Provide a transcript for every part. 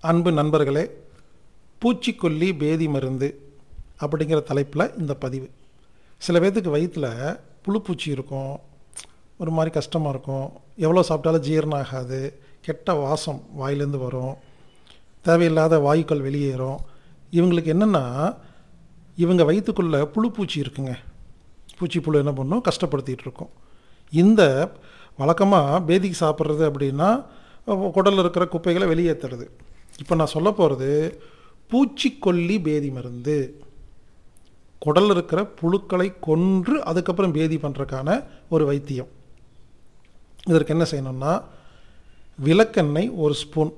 அன்பு நண்பர்களே பூச்சிக்கொல்லி பேதி மருந்து அப்படிங்கிற தலைப்பில் இந்த பதிவு சில பேர்த்துக்கு வயிற்றில் புழுப்பூச்சி இருக்கும் ஒரு மாதிரி கஷ்டமாக இருக்கும் எவ்வளோ சாப்பிட்டாலும் ஜீரணம் ஆகாது கெட்ட வாசம் வாயிலேருந்து வரும் தேவையில்லாத வாயுக்கள் வெளியேறும் இவங்களுக்கு என்னென்னா இவங்க வயிற்றுக்குள்ளே புழுப்பூச்சி இருக்குங்க பூச்சி புழு என்ன பண்ணும் கஷ்டப்படுத்திகிட்டு இருக்கும் இந்த வழக்கமாக பேதிக்கு சாப்பிட்றது அப்படின்னா குடலில் இருக்கிற குப்பைகளை வெளியேற்றுறது இப்போ நான் சொல்ல போகிறது பூச்சிக்கொல்லி பேதி மருந்து குடலில் இருக்கிற புழுக்களை கொன்று அதுக்கப்புறம் பேதி பண்ணுறதுக்கான ஒரு வைத்தியம் இதற்கு என்ன செய்யணும்னா விளக்கெண்ணெய் ஒரு ஸ்பூன்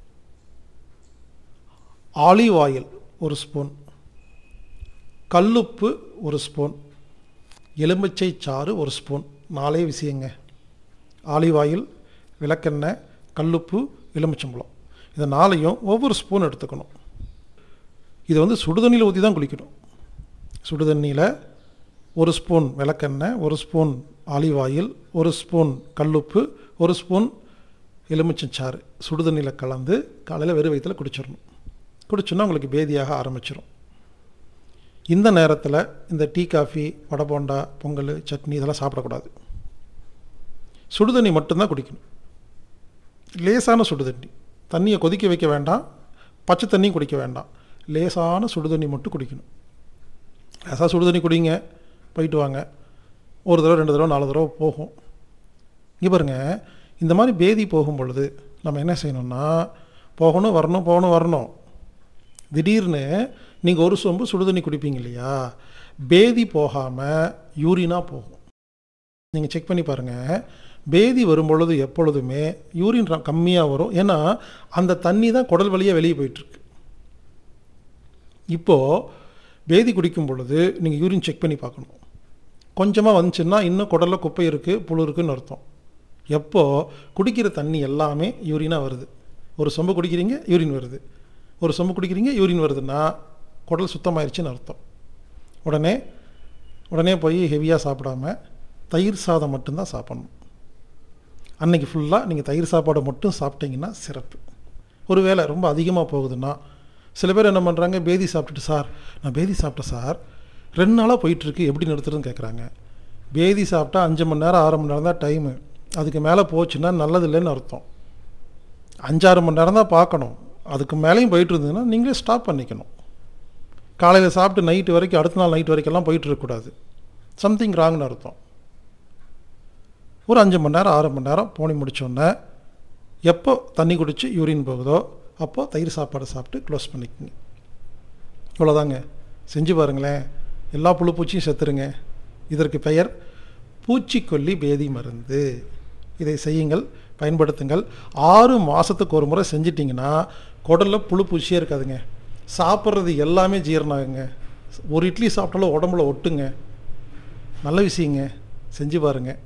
ஆலிவ் ஆயில் ஒரு ஸ்பூன் கல்லுப்பு ஒரு ஸ்பூன் எலுமிச்சை சாறு ஒரு ஸ்பூன் நாலே விஷயங்க ஆலிவ் ஆயில் விளக்கெண்ணெய் கல்லுப்பு எலுமிச்சம்பழம் இதை நாளையும் ஒவ்வொரு ஸ்பூன் எடுத்துக்கணும் இதை வந்து சுடுதண்ணியில் ஊற்றி தான் குளிக்கணும் சுடுதண்ணியில் ஒரு ஸ்பூன் விளக்கெண்ணெய் ஒரு ஸ்பூன் ஆலிவ் ஆயில் ஒரு ஸ்பூன் கல்லுப்பு ஒரு ஸ்பூன் எலுமிச்சஞ்சாறு சுடுதண்ணியில் கலந்து காலையில் வெறும் வயிற்றில் குடிச்சிடணும் குடிச்சோன்னா உங்களுக்கு பேதியாக ஆரம்பிச்சிடும் இந்த நேரத்தில் இந்த டீ காஃபி வடை போண்டா பொங்கல் சட்னி இதெல்லாம் சாப்பிடக்கூடாது சுடுதண்ணி மட்டும்தான் குடிக்கணும் லேசான சுடுதண்ணி தண்ணியை கொதிக்க வைக்க வேண்டாம் பச்சை தண்ணியும் குடிக்க வேண்டாம் லேசான சுடுதண்ணி மட்டும் குடிக்கணும் லேசாக சுடுதண்ணி குடிங்க போயிட்டு வாங்க ஒரு தடவை ரெண்டு தடவை நாலு தடவை போகும் இங்கே பாருங்கள் இந்த மாதிரி பேதி போகும் பொழுது நம்ம என்ன செய்யணும்னா போகணும் வரணும் போகணும் வரணும் திடீர்னு நீங்கள் ஒரு சொம்பு சுடுதண்ணி குடிப்பீங்க இல்லையா பேதி போகாமல் யூரினாக போகும் நீங்கள் செக் பண்ணி பாருங்கள் பேதி வரும் பொழுது எப்பொழுதுமே யூரின் கம்மியாக வரும் ஏன்னா அந்த தண்ணி தான் குடல் வழியாக வெளியே போயிட்டுருக்கு இப்போது பேதி குடிக்கும் பொழுது நீங்கள் யூரின் செக் பண்ணி பார்க்கணும் கொஞ்சமாக வந்துச்சுன்னா இன்னும் குடலில் குப்பை இருக்குது புழு இருக்குன்னு அர்த்தம் எப்போது குடிக்கிற தண்ணி எல்லாமே யூரினாக வருது ஒரு சொம்பு குடிக்கிறீங்க யூரின் வருது ஒரு சொம்பு குடிக்கிறீங்க யூரின் வருதுன்னா குடல் சுத்தமாயிருச்சுன்னு அர்த்தம் உடனே உடனே போய் ஹெவியாக சாப்பிடாம தயிர் சாதம் மட்டும்தான் சாப்பிட்ணும் அன்றைக்கி ஃபுல்லாக நீங்கள் தயிர் சாப்பாடு மட்டும் சாப்பிட்டீங்கன்னா சிறப்பு ஒரு வேளை ரொம்ப அதிகமாக போகுதுன்னா சில பேர் என்ன பண்ணுறாங்க பேதி சாப்பிட்டுட்டு சார் நான் பேதி சாப்பிட்டேன் சார் ரெண்டு நாளாக போயிட்டுருக்கு எப்படி நிறுத்துறதுன்னு கேட்குறாங்க பேதி சாப்பிட்டா அஞ்சு மணி நேரம் ஆறு மணி நேரம் தான் டைமு அதுக்கு மேலே போச்சுன்னா நல்லது இல்லைன்னு அர்த்தம் அஞ்சாறு மணி நேரம் தான் பார்க்கணும் அதுக்கு மேலேயும் போயிட்டு இருந்ததுன்னா நீங்களே ஸ்டாப் பண்ணிக்கணும் காலையில் சாப்பிட்டு நைட்டு வரைக்கும் அடுத்த நாள் நைட் வரைக்கெல்லாம் போயிட்டு இருக்கக்கூடாது சம்திங் ராங்னு அர்த்தம் ஒரு அஞ்சு மணி நேரம் ஆறு மணி நேரம் போனி முடித்தோடனே எப்போ தண்ணி குடித்து யூரின் போகுதோ அப்போது தயிர் சாப்பாடு சாப்பிட்டு க்ளோஸ் பண்ணிக்கோங்க இவ்வளோதாங்க செஞ்சு பாருங்களேன் எல்லா புழு பூச்சியும் செத்துருங்க இதற்கு பெயர் பூச்சிக்கொல்லி பேதி மருந்து இதை செய்யுங்கள் பயன்படுத்துங்கள் ஆறு மாதத்துக்கு ஒரு முறை செஞ்சிட்டிங்கன்னா குடலில் புழு பூச்சியே இருக்காதுங்க சாப்பிட்றது எல்லாமே ஜீரணாகுங்க ஒரு இட்லி சாப்பிட்டாலும் உடம்புல ஒட்டுங்க நல்ல விஷயங்க செஞ்சு பாருங்கள்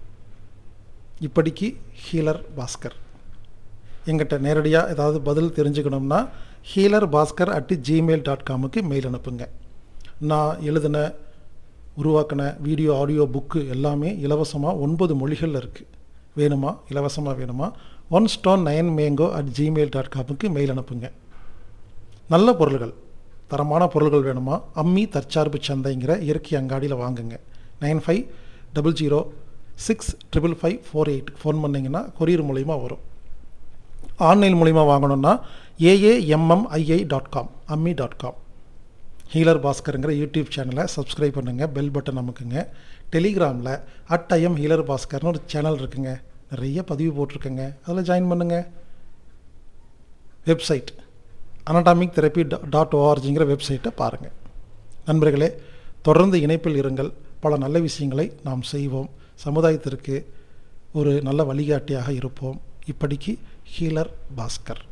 இப்படிக்கு ஹீலர் பாஸ்கர் எங்கிட்ட நேரடியாக ஏதாவது பதில் தெரிஞ்சுக்கணும்னா healer Bhaskar at gmail dot காமுக்கு மெயில் அனுப்புங்க நான் எழுதின உருவாக்கின வீடியோ ஆடியோ புக்கு எல்லாமே இலவசமாக ஒன்பது மொழிகளில் இருக்குது வேணுமா இலவசமாக வேணுமா one stone nine mango at gmail dot காமுக்கு மெயில் அனுப்புங்க நல்ல பொருள்கள் தரமான பொருள்கள் வேணுமா அம்மி தற்சார்பு சந்தைங்கிற இயற்கை அங்காடியில் வாங்குங்க nine five double zero six triple five four eight phone பண்ணிங்கன்னா கொரியர் மூலிமா வரும் ஆன்லைன் மூலிமா வாங்கணுன்னா A A M M I I dot com Ammi dot com healer பாஸ்கருங்கிற யூடியூப் சேனலை சப்ஸ்கிரைப் பண்ணுங்கள் பெல் பட்டன் அமுக்குங்க டெலிகிராமில் அட் ஐஎம் ஹீலர் பாஸ்கர்னு ஒரு சேனல் இருக்குங்க நிறைய பதிவு போட்டிருக்கேங்க அதில் ஜாயின் பண்ணுங்கள் வெப்சைட் அனடாமிக் தெரப்பி டாட் ஓஆர்ஜிங்கிற வெப்சைட்டை பாருங்கள் நண்பர்களே தொடர்ந்து இணைப்பில் இருங்கள் பல நல்ல விஷயங்களை நாம் செய்வோம் சமுதாயத்திற்கு ஒரு நல்ல வழிகாட்டியாக இருப்போம் இப்படிக்கு ஹீலர் பாஸ்கர்